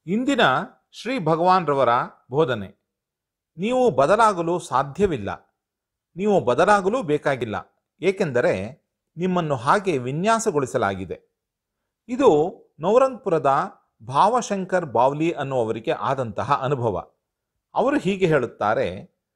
ಇಂದಿನ ಶ್ರೀ ಭಗವಾನ್ ರವರ ಬೋಧನೆ ನೀವು ಬದಲಾಗಲು ಸಾಧ್ಯವಿಲ್ಲ ನೀವು ಬದಲಾಗಲು ಬೇಕಾಗಿಲ್ಲ ಏಕೆಂದರೆ ನಿಮ್ಮನ್ನು ಹಾಗೆ ವಿನ್ಯಾಸಗೊಳಿಸಲಾಗಿದೆ ಇದು ನವರಂಗ್ಪುರದ ಭಾವಶಂಕರ್ ಬಾವ್ಲಿ ಅನ್ನುವವರಿಗೆ ಆದಂತಹ ಅನುಭವ ಅವರು ಹೀಗೆ ಹೇಳುತ್ತಾರೆ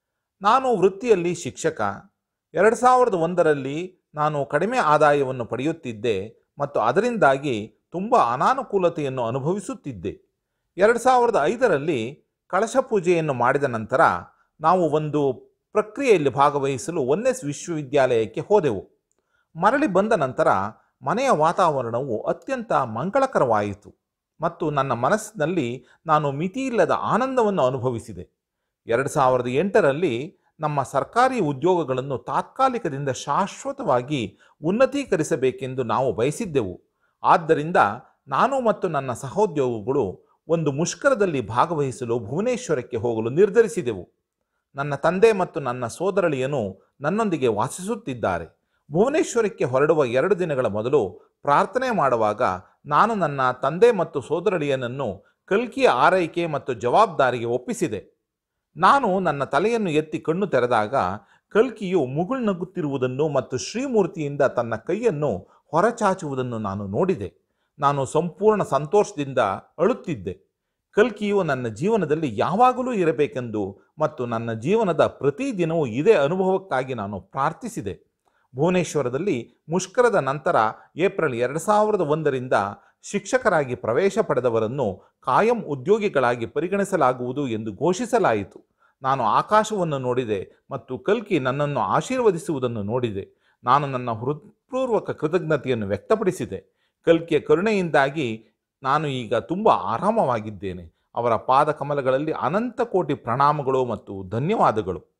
ನಾನು ವೃತ್ತಿಯಲ್ಲಿ ಶಿಕ್ಷಕ ಎರಡು ಸಾವಿರದ ಒಂದರಲ್ಲಿ ನಾನು ಕಡಿಮೆ ಆದಾಯವನ್ನು ಪಡೆಯುತ್ತಿದ್ದೆ ಮತ್ತು ಅದರಿಂದಾಗಿ ತುಂಬ ಅನಾನುಕೂಲತೆಯನ್ನು ಅನುಭವಿಸುತ್ತಿದ್ದೆ ಎರಡು ಸಾವಿರದ ಐದರಲ್ಲಿ ಕಳಶ ಪೂಜೆಯನ್ನು ಮಾಡಿದ ನಂತರ ನಾವು ಒಂದು ಪ್ರಕ್ರಿಯೆಯಲ್ಲಿ ಭಾಗವಹಿಸಲು ಒನ್ನೆಸ್ ವಿಶ್ವವಿದ್ಯಾಲಯಕ್ಕೆ ಹೋದೆವು ಮರಳಿ ಬಂದ ನಂತರ ಮನೆಯ ವಾತಾವರಣವು ಅತ್ಯಂತ ಮಂಗಳಕರವಾಯಿತು ಮತ್ತು ನನ್ನ ಮನಸ್ಸಿನಲ್ಲಿ ನಾನು ಮಿತಿಯಿಲ್ಲದ ಆನಂದವನ್ನು ಅನುಭವಿಸಿದೆ ಎರಡು ಸಾವಿರದ ಎಂಟರಲ್ಲಿ ನಮ್ಮ ಸರ್ಕಾರಿ ಉದ್ಯೋಗಗಳನ್ನು ತಾತ್ಕಾಲಿಕದಿಂದ ಶಾಶ್ವತವಾಗಿ ಉನ್ನತೀಕರಿಸಬೇಕೆಂದು ನಾವು ಬಯಸಿದ್ದೆವು ಆದ್ದರಿಂದ ನಾನು ಮತ್ತು ನನ್ನ ಸಹೋದ್ಯೋಗಿಗಳು ಒಂದು ಮುಷ್ಕರದಲ್ಲಿ ಭಾಗವಹಿಸಲು ಭುವನೇಶ್ವರಕ್ಕೆ ಹೋಗಲು ನಿರ್ಧರಿಸಿದೆವು ನನ್ನ ತಂದೆ ಮತ್ತು ನನ್ನ ಸೋದರಳಿಯನು ನನ್ನೊಂದಿಗೆ ವಾಸಿಸುತ್ತಿದ್ದಾರೆ ಭುವನೇಶ್ವರಕ್ಕೆ ಹೊರಡುವ ಎರಡು ದಿನಗಳ ಮೊದಲು ಪ್ರಾರ್ಥನೆ ಮಾಡುವಾಗ ನಾನು ನನ್ನ ತಂದೆ ಮತ್ತು ಸೋದರಳಿಯನನ್ನು ಕಲ್ಕಿಯ ಆರೈಕೆ ಮತ್ತು ಜವಾಬ್ದಾರಿಗೆ ಒಪ್ಪಿಸಿದೆ ನಾನು ನನ್ನ ತಲೆಯನ್ನು ಎತ್ತಿ ಕಣ್ಣು ತೆರೆದಾಗ ಕಲ್ಕಿಯು ಮುಗುಳ್ನಗುತ್ತಿರುವುದನ್ನು ಮತ್ತು ಶ್ರೀಮೂರ್ತಿಯಿಂದ ತನ್ನ ಕೈಯನ್ನು ಹೊರಚಾಚುವುದನ್ನು ನಾನು ನೋಡಿದೆ ನಾನು ಸಂಪೂರ್ಣ ಸಂತೋಷದಿಂದ ಅಳುತ್ತಿದ್ದೆ ಕಲ್ಕಿಯು ನನ್ನ ಜೀವನದಲ್ಲಿ ಯಾವಾಗಲೂ ಇರಬೇಕೆಂದು ಮತ್ತು ನನ್ನ ಜೀವನದ ಪ್ರತಿದಿನವೂ ಇದೇ ಅನುಭವಕ್ಕಾಗಿ ನಾನು ಪ್ರಾರ್ಥಿಸಿದೆ ಭುವನೇಶ್ವರದಲ್ಲಿ ಮುಷ್ಕರದ ನಂತರ ಏಪ್ರಿಲ್ ಎರಡು ಸಾವಿರದ ಒಂದರಿಂದ ಶಿಕ್ಷಕರಾಗಿ ಪ್ರವೇಶ ಪಡೆದವರನ್ನು ಕಾಯಂ ಉದ್ಯೋಗಿಗಳಾಗಿ ಪರಿಗಣಿಸಲಾಗುವುದು ಎಂದು ಘೋಷಿಸಲಾಯಿತು ನಾನು ಆಕಾಶವನ್ನು ನೋಡಿದೆ ಮತ್ತು ಕಲ್ಕಿ ನನ್ನನ್ನು ಆಶೀರ್ವದಿಸುವುದನ್ನು ನೋಡಿದೆ ನಾನು ನನ್ನ ಹೃತ್ಪೂರ್ವಕ ಕೃತಜ್ಞತೆಯನ್ನು ವ್ಯಕ್ತಪಡಿಸಿದೆ ಕಲ್ಕಿಯ ಕರುಣೆಯಿಂದಾಗಿ ನಾನು ಈಗ ತುಂಬ ಆರಾಮವಾಗಿದ್ದೇನೆ ಅವರ ಪಾದ ಕಮಲಗಳಲ್ಲಿ ಅನಂತ ಕೋಟಿ ಪ್ರಣಾಮಗಳು ಮತ್ತು ಧನ್ಯವಾದಗಳು